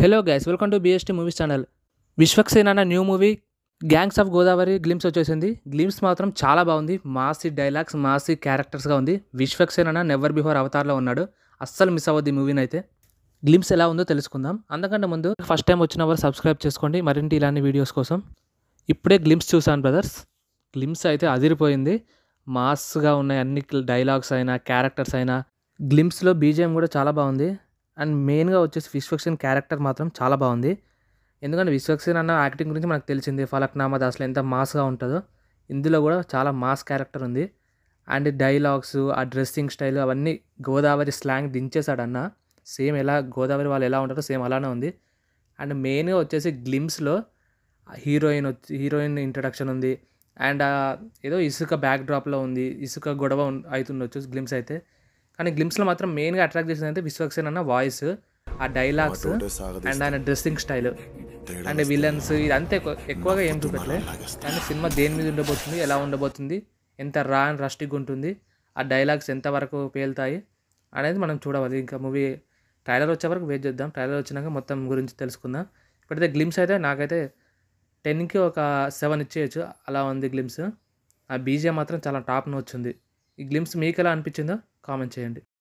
hello guys welcome to BST movies channel Vishwaksen అన్న new movie gangs of Godavari glimpse వచ్చేసింది glimpse మాత్రం చాలా బాగుంది మాసి డైలాగ్స్ మాసి క్యారెక్టర్స్గా ఉంది విశ్వక్సేన్ అన్న నెవర్ బిఫోర్ అవతార్లో ఉన్నాడు అస్సలు మిస్ అవ్వద్దు ఈ మూవీని అయితే గ్లిమ్స్ ఎలా ఉందో తెలుసుకుందాం అందుకంటే ముందు ఫస్ట్ టైం వచ్చిన వారు సబ్స్క్రైబ్ చేసుకోండి మరింటి ఇలాంటి వీడియోస్ కోసం ఇప్పుడే గ్లిమ్స్ చూసాను బ్రదర్స్ గ్లిమ్స్ అయితే అదిరిపోయింది మాస్గా ఉన్నాయి అన్ని డైలాగ్స్ అయినా క్యారెక్టర్స్ అయినా గ్లిమ్స్లో బీజిఎం కూడా చాలా బాగుంది అండ్ మెయిన్గా వచ్చేసి విశ్వక్సేన్ క్యారెక్టర్ మాత్రం చాలా బాగుంది ఎందుకంటే విశ్వక్సేన్ అన్న యాక్టింగ్ గురించి మనకు తెలిసింది ఫలక్నామా దాస్లో ఎంత మాస్గా ఉంటుందో ఇందులో కూడా చాలా మాస్ క్యారెక్టర్ ఉంది అండ్ డైలాగ్స్ ఆ డ్రెస్సింగ్ స్టైల్ అవన్నీ గోదావరి స్లాంగ్ దించేశాడు అన్న సేమ్ ఎలా గోదావరి వాళ్ళు ఎలా ఉంటారో సేమ్ అలానే ఉంది అండ్ మెయిన్గా వచ్చేసి గ్లిమ్స్లో హీరోయిన్ వచ్చి హీరోయిన్ ఇంట్రడక్షన్ ఉంది అండ్ ఏదో ఇసుక బ్యాక్ డ్రాప్లో ఉంది ఇసుక గొడవ ఉం- అవుతుండొచ్చు గ్లిమ్స్ అయితే కానీ గ్లిమ్స్లో మాత్రం మెయిన్గా అట్రాక్ట్ చేసింది అయితే విశ్వక్సేన్ అన్న వాయిస్ ఆ డైలాగ్స్ అండ్ ఆయన డ్రెస్సింగ్ స్టైల్ అండ్ విలన్స్ ఇదంతా ఎక్కువ ఎక్కువగా ఏం చూపెట్టలే కానీ సినిమా దేని మీద ఉండబోతుంది ఎలా ఉండబోతుంది ఎంత రా అండ్ రస్టిక్ ఉంటుంది ఆ డైలాగ్స్ ఎంతవరకు పేలుతాయి అనేది మనం చూడవాలి ఇంకా మూవీ ట్రైలర్ వచ్చే వరకు వెయిట్ చేద్దాం ట్రైలర్ వచ్చినాక మొత్తం గురించి తెలుసుకుందాం ఇప్పుడైతే గ్లిమ్స్ అయితే నాకైతే టెన్కి ఒక సెవెన్ ఇచ్చేయచ్చు అలా ఉంది గ్లిమ్స్ ఆ బీజే మాత్రం చాలా టాప్ వచ్చింది ఈ గ్లిమ్స్ మీకు ఎలా అనిపించిందో కామెంట్ చేయండి